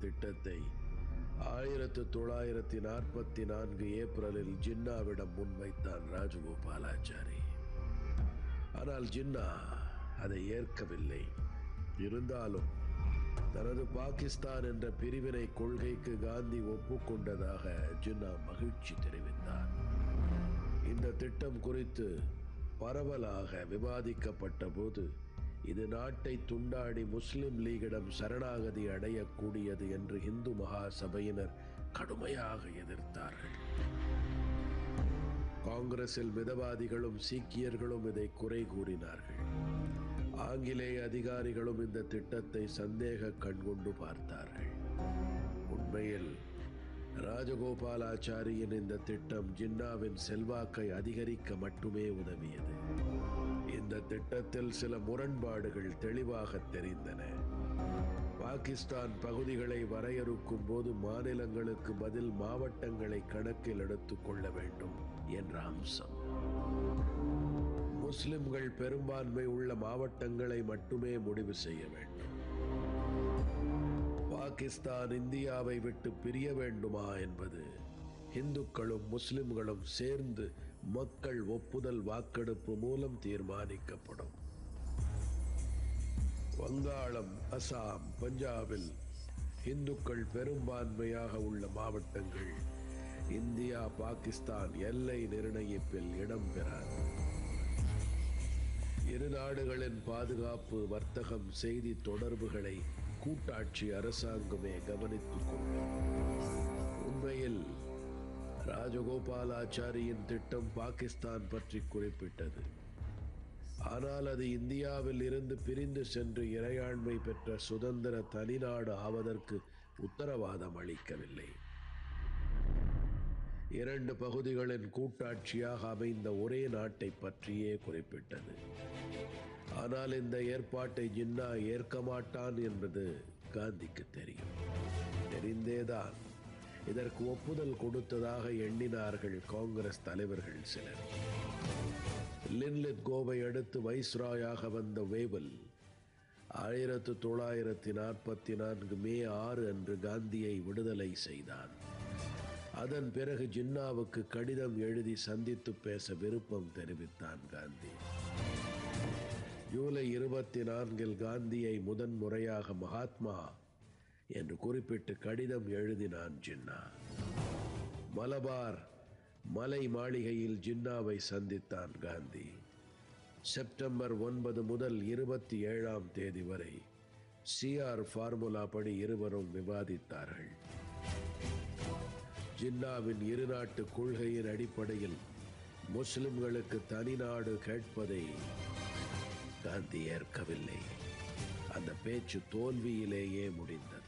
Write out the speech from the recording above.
திட்டத்தை ஆயிரத்து தொள்ளாயிரத்தி நாற்பத்தி நான்கு ஏப்ரலில் ஜின்னாவிடம் முன்வைத்தான் ராஜகோபாலாச்சாரி ஆனால் ஜின்னா அதை ஏற்கவில்லை இருந்தாலும் தனது பாகிஸ்தான் என்ற பிரிவினை கொள்கைக்கு காந்தி ஒப்புக்கொண்டதாக ஜின்னா மகிழ்ச்சி தெரிவித்தார் இந்த திட்டம் குறித்து பரவலாக விவாதிக்கப்பட்ட போது இது நாட்டை துண்டாடி முஸ்லிம் லீகிடம் சரணாகதி அடையக்கூடியது என்று இந்து மகா சபையினர் கடுமையாக எதிர்த்தார்கள் காங்கிரஸில் மிதவாதிகளும் சீக்கியர்களும் இதை குறை கூறினார்கள் ஆங்கிலேய அதிகாரிகளும் இந்த திட்டத்தை சந்தேக கண்கொண்டு பார்த்தார்கள் உண்மையில் ராஜகோபாலாச்சாரியின் இந்த திட்டம் ஜின்னாவின் செல்வாக்கை அதிகரிக்க மட்டுமே உதவியது இந்த திட்டத்தில் சில முரண்பாடுகள் தெளிவாக தெரிந்தன பாகிஸ்தான் பகுதிகளை வரையறுக்கும் போது மாநிலங்களுக்கு பதில் மாவட்டங்களை கணக்கில் எடுத்துக் கொள்ள வேண்டும் என்ற அம்சம் முஸ்லிம்கள் பெரும்பான்மை உள்ள மாவட்டங்களை மட்டுமே முடிவு செய்ய வேண்டும் பாகிஸ்தான் இந்தியாவை விட்டு பிரிய வேண்டுமா என்பது இந்துக்களும் முஸ்லிம்களும் சேர்ந்து மக்கள் ஒப்புதல் வாக்கெடுப்பு மூலம் தீர்மானிக்கப்படும் வங்காளம் அசாம் பஞ்சாபில் இந்துக்கள் பெரும்பான்மையாக உள்ள மாவட்டங்கள் இந்தியா பாகிஸ்தான் எல்லை நிர்ணயிப்பில் இடம்பெறாது இரு நாடுகளின் பாதுகாப்பு வர்த்தகம் செய்தி தொடர்புகளை கூட்டாட்சி அரசாங்கமே கவனித்துக் கொள்ளும் உண்மையில் ராஜகோபாலாச்சாரியின் திட்டம் பாகிஸ்தான் பற்றி குறிப்பிட்டது ஆனால் அது இந்தியாவில் இருந்து பிரிந்து சென்று இறையாண்மை பெற்ற சுதந்திர தனிநாடு ஆவதற்கு உத்தரவாதம் அளிக்கவில்லை இரண்டு பகுதிகளின் கூட்டாட்சியாக அமைந்த ஒரே நாட்டை பற்றியே குறிப்பிட்டது ஆனால் இந்த ஏற்பாட்டை ஜின்னா ஏற்க மாட்டான் என்பது காந்திக்கு தெரியும் தெரிந்தேதான் இதற்கு ஒப்புதல் கொடுத்ததாக எண்ணினார்கள் காங்கிரஸ் தலைவர்கள் சிலர் லின்லித் கோவை அடுத்து வைஸ்ராயாக வந்த வேவல் ஆயிரத்து தொள்ளாயிரத்தி நாற்பத்தி நான்கு மே ஆறு அன்று காந்தியை விடுதலை செய்தான் அதன் பிறகு ஜின்னாவுக்கு கடிதம் எழுதி சந்தித்து பேச விருப்பம் தெரிவித்தான் காந்தி ஜூலை இருபத்தி நான்கில் காந்தியை முதன் முறையாக மகாத்மா என்று குறிப்பிட்டு கடிதம் எழுதினான் ஜின்னா மலபார் மலை மாளிகையில் ஜின்னாவை சந்தித்தான் காந்தி செப்டம்பர் ஒன்பது முதல் இருபத்தி ஏழாம் தேதி வரை சிஆர் ஃபார்முலா படி இருவரும் விவாதித்தார்கள் ஜின்னாவின் இருநாட்டு கொள்கையின் அடிப்படையில் முஸ்லிம்களுக்கு தனிநாடு கேட்பதை காந்தி ஏற்கவில்லை அந்த பேச்சு தோல்வியிலேயே முடிந்தது